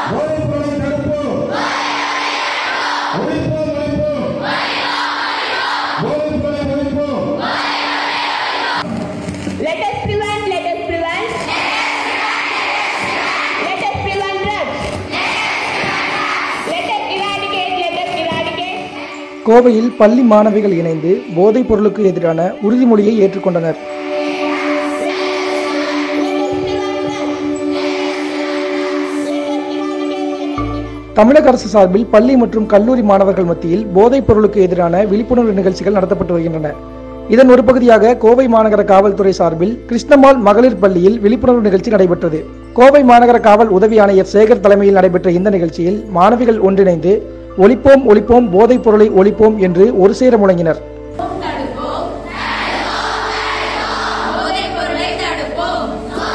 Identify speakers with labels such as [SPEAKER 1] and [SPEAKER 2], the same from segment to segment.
[SPEAKER 1] போதைப்பொருளை தடுப்போம் ஒழிப்போம் ஒழிப்போம் போதைப்பொருளை ஒழிப்போம்
[SPEAKER 2] Let us prevent, let us prevent. Let us prevent drugs. Let us eradicate, let us eradicate.
[SPEAKER 3] கோவையில் பள்ளி மாணவிகள் இணைந்து போதைப் பொருளுக்கு எதிரான உறுதிமொழியை ஏற்றுக்கொண்டனர் தமிழக அரசு சார்பில் பள்ளி மற்றும் கல்லூரி மாணவர்கள் மத்தியில் போதைப் பொருளுக்கு எதிரான விழிப்புணர்வு நிகழ்ச்சிகள் நடத்தப்பட்டு வருகின்றன இதன் ஒரு பகுதியாக கோவை மாநகர காவல்துறை சார்பில் கிருஷ்ணம்மாள் மகளிர் பள்ளியில் விழிப்புணர்வு நிகழ்ச்சி நடைபெற்றது கோவை மாநகர காவல் உதவி ஆணையர் சேகர் தலைமையில் நடைபெற்ற இந்த நிகழ்ச்சியில் மாணவிகள் ஒன்றிணைந்து ஒழிப்போம் ஒழிப்போம் போதைப் பொருளை ஒழிப்போம் என்று ஒரு சேர முழங்கினர்
[SPEAKER 2] தடுப்போம் போதைப் பொருளை தடுப்போம்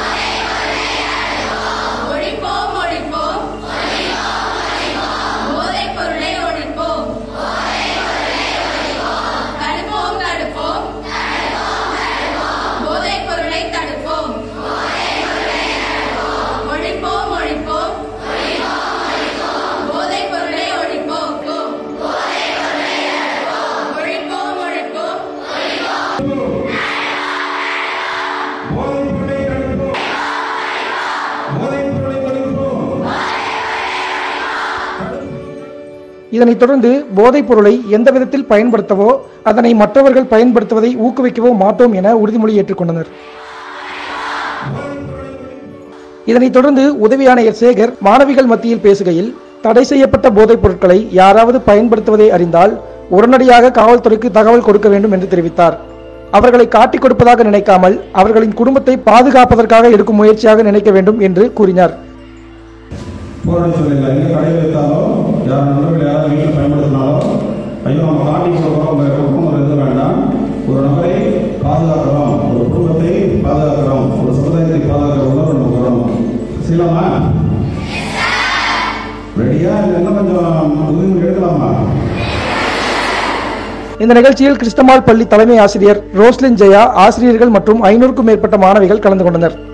[SPEAKER 2] ஒழிப்போம் ஒழிப்போம் போதைப் பொருளை ஒழிப்போம் தடுப்போம் தடுப்போம் போதைப் பொருளை தடுப்போம் ஒழிப்போம் ஒழிப்போம் போதைப் பொருளை ஒழிப்போம் ஒழிப்போம் ஒழிப்போம்
[SPEAKER 1] போதைப்பொருளை தடுப்போம் போதைப்பொருளை ஒழிப்போம்
[SPEAKER 3] இதனைத் தொடர்ந்து போதைப் பொருளை எந்த விதத்தில் பயன்படுத்தவோ அதனை மற்றவர்கள் பயன்படுத்துவதை ஊக்குவிக்கவோ மாட்டோம் என உறுதிமொழி ஏற்றுக்கொண்டனர் இதனைத் தொடர்ந்து உதவி ஆணையர் சேகர் மாணவிகள் மத்தியில் பேசுகையில் தடை செய்யப்பட்ட போதைப் பொருட்களை யாராவது பயன்படுத்துவதை அறிந்தால் உடனடியாக காவல்துறைக்கு தகவல் கொடுக்க வேண்டும் என்று தெரிவித்தார் அவர்களை காட்டிக் கொடுப்பதாக நினைக்காமல் அவர்களின் குடும்பத்தை பாதுகாப்பதற்காக எடுக்கும் முயற்சியாக நினைக்க வேண்டும் என்று கூறினார்
[SPEAKER 1] போராடி சொல்லுங்க எங்க கடை வைத்தாலும் யார் நண்பர்கள் யாராவது வீட்டில் பயன்படுத்தினாலும் ஐயோ நம்ம காட்டி கொடுக்குறோம் உங்க குடும்பம் இருக்க வேண்டாம் ஒரு நபரை பாதுகாக்கிறோம் ஒரு குடும்பத்தை பாதுகாக்கிறோம் ஒரு சமுதாயத்தை பாதுகாக்கிற உணர்வு நமக்கு வரணும் செய்யலாமா ரெடியா இல்லை இன்னும் கொஞ்சம் உதவி எடுக்கலாமா
[SPEAKER 3] இந்த நிகழ்ச்சியில் கிருஷ்ணமால் பள்ளி தலைமை ஆசிரியர் ரோஸ்லின் ஜெயா ஆசிரியர்கள் மற்றும் ஐநூறுக்கும் மேற்பட்ட மாணவிகள் கலந்து கொண்டனர்